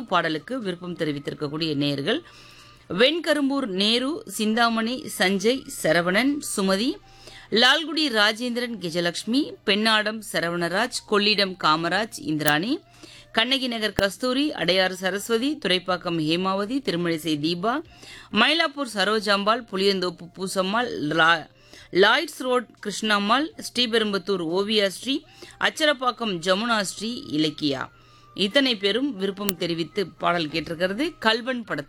பாடலுக்கு விருப்பம் தெரிவித்திருக்கக்கூடிய நேயர்கள் வெண்கரும்பூர் நேரு சிந்தாமணி சஞ்சய் சரவணன் சுமதி லால்குடி ராஜேந்திரன் கெஜலட்சுமி பெண்ணாடம் சரவணராஜ் கொள்ளிடம் காமராஜ் இந்திராணி கண்ணகி நகர் கஸ்தூரி அடையாறு சரஸ்வதி துரைப்பாக்கம் ஹேமாவதி திருமழிசை தீபா மயிலாப்பூர் சரோஜாம்பாள் புளியந்தோப்பு பூசம்மாள் லா- லாய்ட்ஸ் ரோட் கிருஷ்ணம்மாள் ஸ்ரீபெரும்புத்தூர் ஓவியா ஸ்ரீ அச்சரப்பாக்கம் ஜமுனா ஸ்ரீ இலக்கியா இத்தனை பேரும் விருப்பம் தெரிவித்து பாடல் கேட்டிருக்கிறது கல்வன் படத்தில்